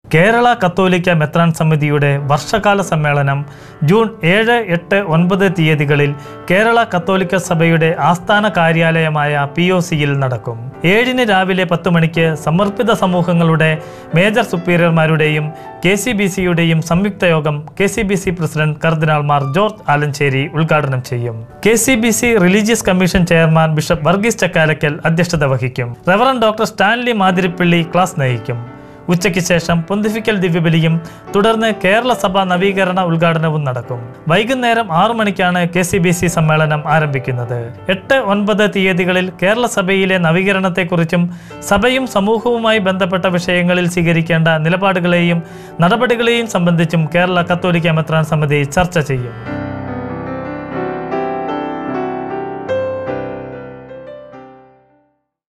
കേരള കത്തോലിക്ക മെത്രാൻ സമിതിയുടെ വർഷകാല സമ്മേളനം ജൂൺ ഏഴ് എട്ട് ഒൻപത് തീയതികളിൽ കേരള കത്തോലിക്ക സഭയുടെ ആസ്ഥാന കാര്യാലയമായ പി ഒ സിയിൽ നടക്കും ഏഴിന് രാവിലെ പത്ത് മണിക്ക് സമർപ്പിത സമൂഹങ്ങളുടെ മേജർ സുപ്പീരിയർമാരുടെയും കെ സി ബി സിയുടെയും സംയുക്ത യോഗം K C B C president കർദിനാൾ മാർ ജോർജ് ആലഞ്ചേരി ഉദ്ഘാടനം ചെയ്യും K C B C religious commission chairman bishop Varghese Chakkalakkal അധ്യക്ഷത വഹിക്കും reverend doctor Stanley Mathirippally class നയിക്കും ഉച്ചയ്ക്ക് ശേഷം പൊന്തിഫിക്കൽ ദിവ്യബലിയും തുടർന്ന് കേരള സഭ നവീകരണ ഉദ്ഘാടനവും നടക്കും വൈകുന്നേരം ആറു മണിക്കാണ് കെ സി ബി സി സമ്മേളനം ആരംഭിക്കുന്നത് എട്ട് ഒൻപത് തീയതികളിൽ കേരള സഭയിലെ നവീകരണത്തെക്കുറിച്ചും സഭയും സമൂഹവുമായി ബന്ധപ്പെട്ട വിഷയങ്ങളിൽ സ്വീകരിക്കേണ്ട നിലപാടുകളെയും നടപടികളെയും സംബന്ധിച്ചും കേരള കത്തോലിക്ക മെത്രാൻ സമിതി ചർച്ച ചെയ്യും